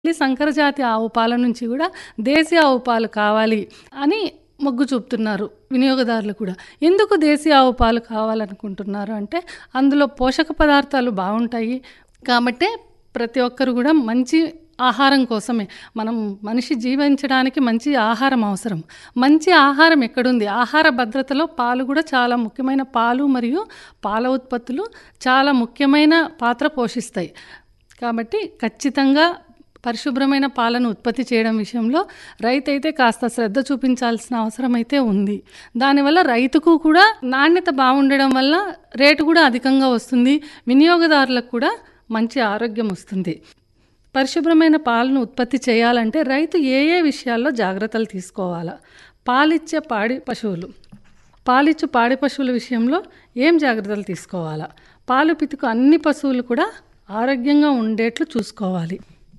మళ్ళీ సంకరజాతి ఆవు పాల నుంచి కూడా దేశీయ ఆవు పాలు కావాలి అని మొగ్గు చూపుతున్నారు వినియోగదారులు కూడా ఎందుకు దేశీయ ఆవు పాలు కావాలనుకుంటున్నారు అంటే అందులో పోషక పదార్థాలు బాగుంటాయి కాబట్టి ప్రతి ఒక్కరు కూడా మంచి ఆహారం కోసమే మనం మనిషి జీవించడానికి మంచి ఆహారం అవసరం మంచి ఆహారం ఎక్కడుంది ఆహార భద్రతలో పాలు కూడా చాలా ముఖ్యమైన పాలు మరియు పాల ఉత్పత్తులు చాలా ముఖ్యమైన పాత్ర పోషిస్తాయి కాబట్టి ఖచ్చితంగా పరిశుభ్రమైన పాలను ఉత్పత్తి చేయడం విషయంలో రైతు అయితే కాస్త శ్రద్ధ చూపించాల్సిన అవసరం అయితే ఉంది దానివల్ల రైతుకు కూడా నాణ్యత బాగుండడం వల్ల రేటు కూడా అధికంగా వస్తుంది వినియోగదారులకు కూడా మంచి ఆరోగ్యం వస్తుంది పరిశుభ్రమైన పాలను ఉత్పత్తి చేయాలంటే రైతు ఏ ఏ విషయాల్లో జాగ్రత్తలు తీసుకోవాలా పాలిచ్చే పాడి పశువులు పాలిచ్చు పాడి పశువుల విషయంలో ఏం జాగ్రత్తలు తీసుకోవాలా పాలు పితుకు అన్ని పశువులు కూడా ఆరోగ్యంగా ఉండేట్లు చూసుకోవాలి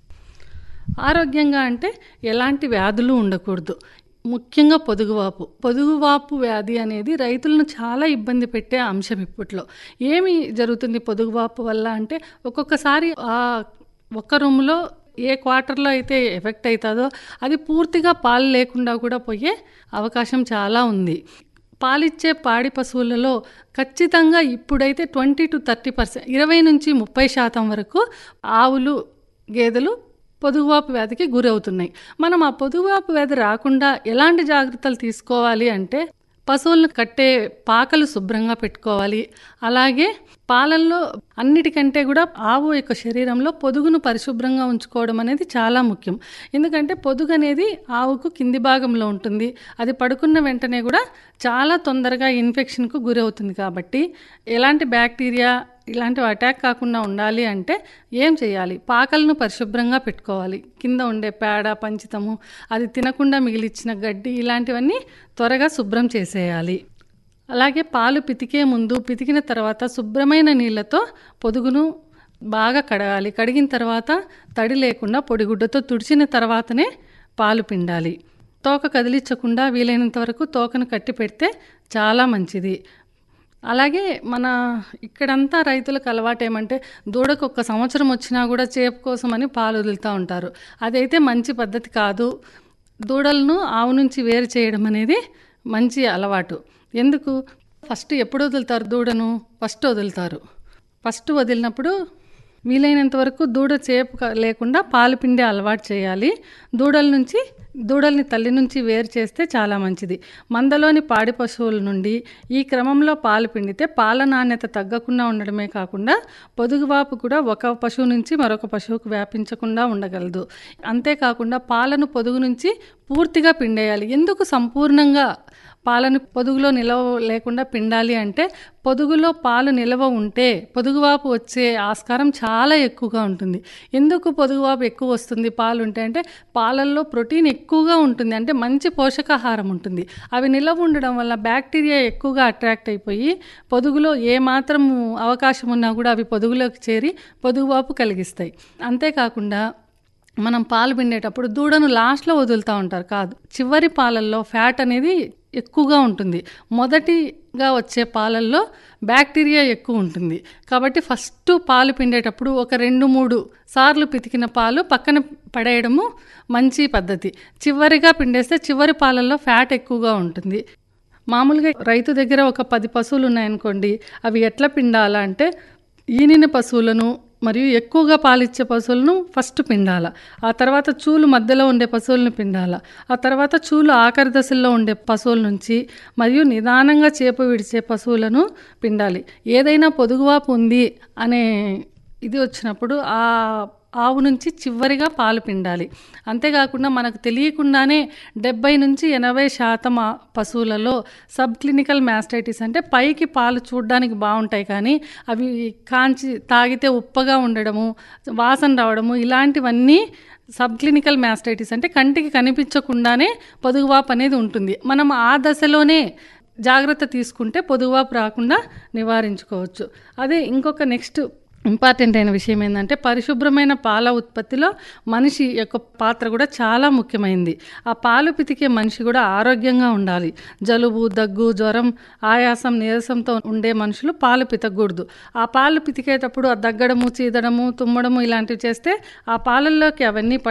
ఆరోగ్యంగా అంటే ఎలాంటి వ్యాధులు ఉండకూడదు ముఖ్యంగా పొదుగువాపు పొదుగువాపు వ్యాధి అనేది రైతులను చాలా ఇబ్బంది పెట్టే అంశం ఇప్పట్లో ఏమి జరుగుతుంది పొదుగువాపు వల్ల అంటే ఒక్కొక్కసారి ఆ ఒక్క రూమ్లో ఏ క్వార్టర్లో అయితే ఎఫెక్ట్ అవుతుందో అది పూర్తిగా పాలు లేకుండా కూడా పోయే అవకాశం చాలా ఉంది పాలిచ్చే పాడి పశువులలో ఖచ్చితంగా ఇప్పుడైతే ట్వంటీ టు థర్టీ పర్సెంట్ ఇరవై నుంచి ముప్పై శాతం వరకు ఆవులు గేదెలు పొదుగువాపు వ్యాధికి గురవుతున్నాయి మనం ఆ పొదుగువాపు వ్యాధి రాకుండా ఎలాంటి జాగ్రత్తలు తీసుకోవాలి అంటే పశువులను కట్టే పాకలు శుభ్రంగా పెట్టుకోవాలి అలాగే పాలల్లో అన్నిటికంటే కూడా ఆవు యొక్క శరీరంలో పొదుగును పరిశుభ్రంగా ఉంచుకోవడం అనేది చాలా ముఖ్యం ఎందుకంటే పొదుగు అనేది ఆవుకు కింది భాగంలో ఉంటుంది అది పడుకున్న వెంటనే కూడా చాలా తొందరగా ఇన్ఫెక్షన్కు గురవుతుంది కాబట్టి ఎలాంటి బ్యాక్టీరియా ఇలాంటివి అటాక్ కాకుండా ఉండాలి అంటే ఏం చేయాలి పాకలను పరిశుభ్రంగా పెట్టుకోవాలి కింద ఉండే పేడ పంచితము అది తినకుండా మిగిలిచ్చిన గడ్డి ఇలాంటివన్నీ త్వరగా శుభ్రం చేసేయాలి అలాగే పాలు పితికే ముందు పితికిన తర్వాత శుభ్రమైన నీళ్ళతో పొదుగును బాగా కడగాలి కడిగిన తర్వాత తడి లేకుండా పొడిగుడ్డతో తుడిచిన తర్వాతనే పాలు పిండాలి తోక కదిలించకుండా వీలైనంత వరకు తోకను కట్టి పెడితే చాలా మంచిది అలాగే మన ఇక్కడంతా రైతులకు అలవాటు ఏమంటే దూడకు ఒక్క సంవత్సరం వచ్చినా కూడా చేపు కోసమని పాలు వదులుతూ ఉంటారు అదైతే మంచి పద్ధతి కాదు దూడలను ఆవు నుంచి వేరు చేయడం అనేది మంచి అలవాటు ఎందుకు ఫస్ట్ ఎప్పుడు వదులుతారు దూడను ఫస్ట్ వదులుతారు ఫస్ట్ వదిలినప్పుడు వీలైనంత వరకు దూడ చేపు లేకుండా పాలు పిండే అలవాటు చేయాలి దూడల నుంచి దూడల్ని తల్లి నుంచి వేరు చేస్తే చాలా మంచిది మందలోని పాడి పశువుల నుండి ఈ క్రమంలో పాలు పిండితే పాల నాణ్యత తగ్గకుండా ఉండడమే కాకుండా పొదుగువాపు కూడా ఒక పశువు నుంచి మరొక పశువుకు వ్యాపించకుండా ఉండగలదు అంతేకాకుండా పాలను పొదుగు నుంచి పూర్తిగా పిండేయాలి ఎందుకు సంపూర్ణంగా పాలను పొదుగులో నిలవ లేకుండా పిండాలి అంటే పొదుగులో పాలు నిలవ ఉంటే పొదుగువాపు వచ్చే ఆస్కారం చాలా ఎక్కువగా ఉంటుంది ఎందుకు పొదుగువాపు ఎక్కువ వస్తుంది పాలు ఉంటే అంటే పాలల్లో ప్రోటీన్ ఎక్కువగా ఉంటుంది అంటే మంచి పోషకాహారం ఉంటుంది అవి నిలవ ఉండడం వల్ల బ్యాక్టీరియా ఎక్కువగా అట్రాక్ట్ అయిపోయి పొదుగులో ఏమాత్రం అవకాశం ఉన్నా కూడా అవి పొదుగులోకి చేరి పొదుగువాపు కలిగిస్తాయి అంతేకాకుండా మనం పాలు పిండేటప్పుడు దూడను లాస్ట్లో వదులుతూ ఉంటారు కాదు చివరి పాలల్లో ఫ్యాట్ అనేది ఎక్కువగా ఉంటుంది మొదటిగా వచ్చే పాలల్లో బ్యాక్టీరియా ఎక్కువ ఉంటుంది కాబట్టి ఫస్ట్ పాలు పిండేటప్పుడు ఒక రెండు మూడు సార్లు పితికిన పాలు పక్కన పడేయడము మంచి పద్ధతి చివరిగా పిండేస్తే చివరి పాలల్లో ఫ్యాట్ ఎక్కువగా ఉంటుంది మామూలుగా రైతు దగ్గర ఒక పది పశువులు ఉన్నాయనుకోండి అవి ఎట్లా పిండాలా అంటే ఈనిన పశువులను మరియు ఎక్కువగా పాలిచ్చే పశువులను ఫస్ట్ పిండాల ఆ తర్వాత చూలు మధ్యలో ఉండే పశువులను పిండాల ఆ తర్వాత చూలు ఆఖరి దశల్లో ఉండే పశువుల నుంచి మరియు నిదానంగా చేప విడిచే పశువులను పిండాలి ఏదైనా పొదుగువాపు ఉంది అనే ఇది వచ్చినప్పుడు ఆ ఆవు నుంచి చివరిగా పాలు పిండాలి అంతేకాకుండా మనకు తెలియకుండానే డెబ్బై నుంచి ఎనభై శాతం పశువులలో సబ్ క్లినికల్ మ్యాస్టైటిస్ అంటే పైకి పాలు చూడడానికి బాగుంటాయి కానీ అవి కాంచి తాగితే ఉప్పగా ఉండడము వాసన రావడము ఇలాంటివన్నీ సబ్ క్లినికల్ మ్యాస్టైటిస్ అంటే కంటికి కనిపించకుండానే పొదుగువాపు అనేది ఉంటుంది మనం ఆ దశలోనే జాగ్రత్త తీసుకుంటే పొదుగువాపు రాకుండా నివారించుకోవచ్చు అదే ఇంకొక నెక్స్ట్ ఇంపార్టెంట్ అయిన విషయం ఏంటంటే పరిశుభ్రమైన పాల ఉత్పత్తిలో మనిషి యొక్క పాత్ర కూడా చాలా ముఖ్యమైనది ఆ పాలు పితికే మనిషి కూడా ఆరోగ్యంగా ఉండాలి జలుబు దగ్గు జ్వరం ఆయాసం నీరసంతో ఉండే మనుషులు పాలు పితకూడదు ఆ పాలు పితికేటప్పుడు ఆ దగ్గడము చీదడము తుమ్మడము ఇలాంటివి చేస్తే ఆ పాలల్లోకి అవన్నీ